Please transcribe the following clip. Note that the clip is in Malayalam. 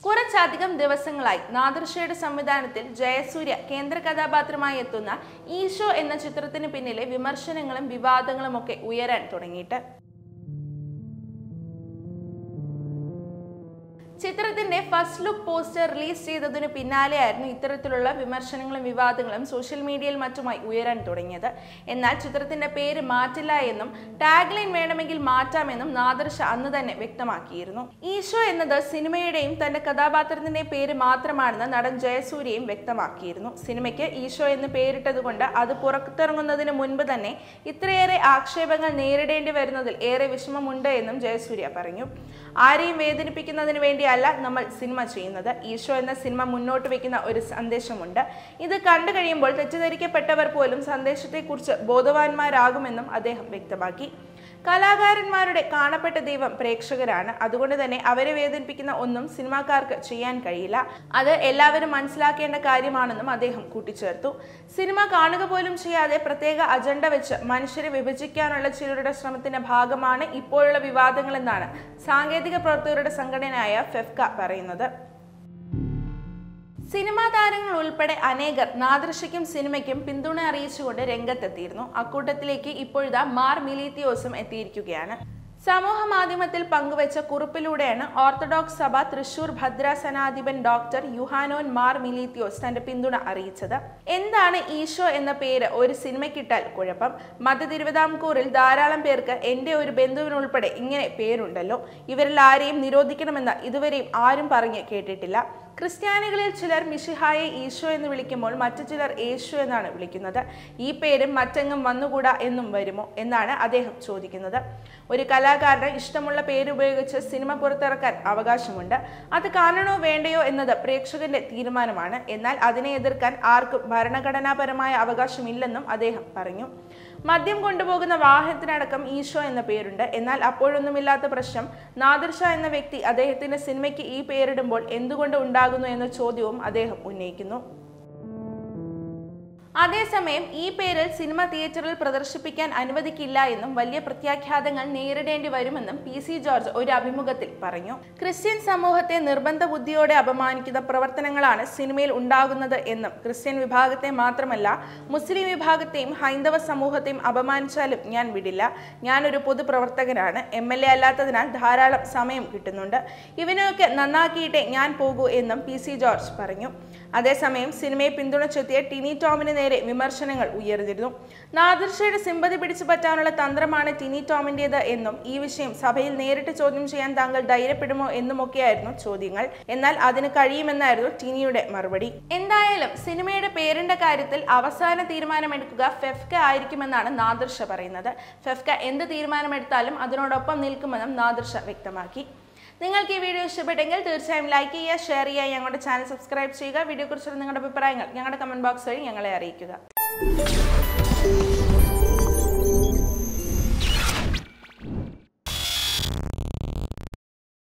കുറച്ചധികം ദിവസങ്ങളായി നാദർഷയുടെ സംവിധാനത്തിൽ ജയസൂര്യ കേന്ദ്ര കഥാപാത്രമായി എത്തുന്ന ഈശോ എന്ന ചിത്രത്തിന് പിന്നിലെ വിമർശനങ്ങളും വിവാദങ്ങളും ഒക്കെ ഉയരാൻ തുടങ്ങിയിട്ട് ചിത്രത്തിന്റെ ഫസ്റ്റ് ലുക്ക് പോസ്റ്റർ റിലീസ് ചെയ്തതിനു പിന്നാലെയായിരുന്നു ഇത്തരത്തിലുള്ള വിമർശനങ്ങളും വിവാദങ്ങളും സോഷ്യൽ മീഡിയയിൽ മറ്റുമായി ഉയരാൻ തുടങ്ങിയത് എന്നാൽ ചിത്രത്തിന്റെ പേര് മാറ്റില്ല എന്നും ടാഗ് ലൈൻ വേണമെങ്കിൽ മാറ്റാമെന്നും നാദർഷ അന്ന് തന്നെ വ്യക്തമാക്കിയിരുന്നു ഈശോ എന്നത് സിനിമയുടെയും തന്റെ കഥാപാത്രത്തിന്റെ പേര് മാത്രമാണെന്ന് നടൻ ജയസൂര്യയും വ്യക്തമാക്കിയിരുന്നു സിനിമയ്ക്ക് ഈശോ എന്ന് പേരിട്ടതുകൊണ്ട് അത് പുറത്തിറങ്ങുന്നതിന് മുൻപ് തന്നെ ഇത്രയേറെ ആക്ഷേപങ്ങൾ നേരിടേണ്ടി വരുന്നതിൽ ഏറെ വിഷമമുണ്ട് എന്നും ജയസൂര്യ പറഞ്ഞു ആരെയും വേദനിപ്പിക്കുന്നതിന് വേണ്ടിയല്ല നമ്മൾ സിനിമ ചെയ്യുന്നത് ഈശോ എന്ന സിനിമ മുന്നോട്ട് വെക്കുന്ന ഒരു സന്ദേശമുണ്ട് ഇത് കണ്ടു കഴിയുമ്പോൾ തെറ്റിദ്ധരിക്കപ്പെട്ടവർ പോലും സന്ദേശത്തെക്കുറിച്ച് ബോധവാന്മാരാകുമെന്നും അദ്ദേഹം വ്യക്തമാക്കി കലാകാരന്മാരുടെ കാണപ്പെട്ട ദൈവം പ്രേക്ഷകരാണ് അതുകൊണ്ട് തന്നെ അവരെ വേദനിപ്പിക്കുന്ന ഒന്നും സിനിമാക്കാർക്ക് ചെയ്യാൻ കഴിയില്ല അത് എല്ലാവരും മനസ്സിലാക്കേണ്ട കാര്യമാണെന്നും അദ്ദേഹം കൂട്ടിച്ചേർത്തു സിനിമ കാണുക പോലും ചെയ്യാതെ പ്രത്യേക അജണ്ട വെച്ച് മനുഷ്യരെ വിഭജിക്കാനുള്ള ചിലരുടെ ശ്രമത്തിന്റെ ഭാഗമാണ് ഇപ്പോഴുള്ള വിവാദങ്ങളെന്നാണ് സാങ്കേതിക പ്രവർത്തകരുടെ സംഘടനയായ ഫെഫ്ക പറയുന്നത് സിനിമാ താരങ്ങൾ ഉൾപ്പെടെ അനേകർ നാദൃശയ്ക്കും സിനിമയ്ക്കും പിന്തുണ അറിയിച്ചുകൊണ്ട് രംഗത്തെത്തിയിരുന്നു അക്കൂട്ടത്തിലേക്ക് ഇപ്പോഴിതാ മാർ മിലീത്തിയോസും എത്തിയിരിക്കുകയാണ് സമൂഹ മാധ്യമത്തിൽ പങ്കുവച്ച കുറിപ്പിലൂടെയാണ് ഓർത്തഡോക്സ് സഭ തൃശൂർ ഭദ്രാസനാധിപൻ ഡോക്ടർ യുഹാനോൻ മാർ മിലീത്തിയോസ് തന്റെ പിന്തുണ അറിയിച്ചത് എന്താണ് ഈശോ എന്ന പേര് ഒരു സിനിമയ്ക്കിട്ടാൽ കുഴപ്പം മധ്യ തിരുവിതാംകൂറിൽ ധാരാളം പേർക്ക് എൻ്റെ ഒരു ബന്ധുവിനുൾപ്പെടെ ഇങ്ങനെ പേരുണ്ടല്ലോ ഇവരിൽ ആരെയും നിരോധിക്കണമെന്ന് ഇതുവരെയും ആരും പറഞ്ഞ് കേട്ടിട്ടില്ല ക്രിസ്ത്യാനികളിൽ ചിലർ മിഷിഹായെ ഈശോ എന്ന് വിളിക്കുമ്പോൾ മറ്റു ചിലർ യേശു എന്നാണ് വിളിക്കുന്നത് ഈ പേരും മറ്റെങ്ങും വന്നുകൂടാ എന്നും വരുമോ എന്നാണ് അദ്ദേഹം ചോദിക്കുന്നത് ഒരു കലാകാരന് ഇഷ്ടമുള്ള പേര് ഉപയോഗിച്ച് സിനിമ പുറത്തിറക്കാൻ അവകാശമുണ്ട് അത് കാണണോ വേണ്ടയോ എന്നത് പ്രേക്ഷകന്റെ തീരുമാനമാണ് എന്നാൽ അതിനെ എതിർക്കാൻ ആർക്കും ഭരണഘടനാപരമായ അവകാശമില്ലെന്നും അദ്ദേഹം പറഞ്ഞു മദ്യം കൊണ്ടുപോകുന്ന വാഹനത്തിനടക്കം ഈശോ എന്ന പേരുണ്ട് എന്നാൽ അപ്പോഴൊന്നുമില്ലാത്ത പ്രശ്നം നാദിർഷ എന്ന വ്യക്തി അദ്ദേഹത്തിന്റെ സിനിമയ്ക്ക് ഈ പേരിടുമ്പോൾ എന്തുകൊണ്ട് ഉണ്ടാകുന്നു എന്ന ചോദ്യവും അദ്ദേഹം ഉന്നയിക്കുന്നു അതേസമയം ഈ പേരിൽ സിനിമ തിയേറ്ററിൽ പ്രദർശിപ്പിക്കാൻ അനുവദിക്കില്ല എന്നും വലിയ പ്രത്യാഘാതങ്ങൾ നേരിടേണ്ടി വരുമെന്നും പി സി ജോർജ് ഒരു അഭിമുഖത്തിൽ പറഞ്ഞു ക്രിസ്ത്യൻ സമൂഹത്തെ നിർബന്ധ ബുദ്ധിയോടെ അപമാനിക്കുന്ന പ്രവർത്തനങ്ങളാണ് സിനിമയിൽ ഉണ്ടാകുന്നത് എന്നും ക്രിസ്ത്യൻ വിഭാഗത്തെ മാത്രമല്ല മുസ്ലിം വിഭാഗത്തെയും ഹൈന്ദവ സമൂഹത്തെയും അപമാനിച്ചാലും ഞാൻ വിടില്ല ഞാനൊരു പൊതുപ്രവർത്തകനാണ് എം എൽ എ അല്ലാത്തതിനാൽ ധാരാളം സമയം കിട്ടുന്നുണ്ട് ഇവനെയൊക്കെ നന്നാക്കിയിട്ടേ ഞാൻ പോകൂ എന്നും പി സി ജോർജ് പറഞ്ഞു അതേസമയം സിനിമയെ പിന്തുണച്ചെത്തിയ ടിനി ടോമിന് നേരെ വിമർശനങ്ങൾ ഉയർന്നിരുന്നു നാദർഷയുടെ സിമ്പതി പിടിച്ചു പറ്റാനുള്ള തന്ത്രമാണ് ടിനി ടോമിന്റേത് എന്നും ഈ വിഷയം സഭയിൽ നേരിട്ട് ചോദ്യം ചെയ്യാൻ താങ്കൾ ധൈര്യപ്പെടുമോ എന്നുമൊക്കെയായിരുന്നു ചോദ്യങ്ങൾ എന്നാൽ അതിന് കഴിയുമെന്നായിരുന്നു ടിനിയുടെ മറുപടി എന്തായാലും സിനിമയുടെ പേരിന്റെ കാര്യത്തിൽ അവസാന തീരുമാനമെടുക്കുക ഫെഫ്ക ആയിരിക്കുമെന്നാണ് നാദർഷ പറയുന്നത് ഫെഫ്ക എന്ത് തീരുമാനമെടുത്താലും അതിനോടൊപ്പം നിൽക്കുമെന്നും നാദർഷ വ്യക്തമാക്കി നിങ്ങൾക്ക് ഈ വീഡിയോ ഇഷ്ടപ്പെട്ടെങ്കിൽ തീർച്ചയായും ലൈക്ക് ചെയ്യുക ഷെയർ ചെയ്യുക ഞങ്ങളുടെ ചാനൽ സബ്സ്ക്രൈബ് ചെയ്യുക വീഡിയോയെക്കുറിച്ചുള്ള നിങ്ങളുടെ അഭിപ്രായങ്ങൾ ഞങ്ങളുടെ കമന്റ് ബോക്സ് വഴി ഞങ്ങളെ അറിയിക്കുക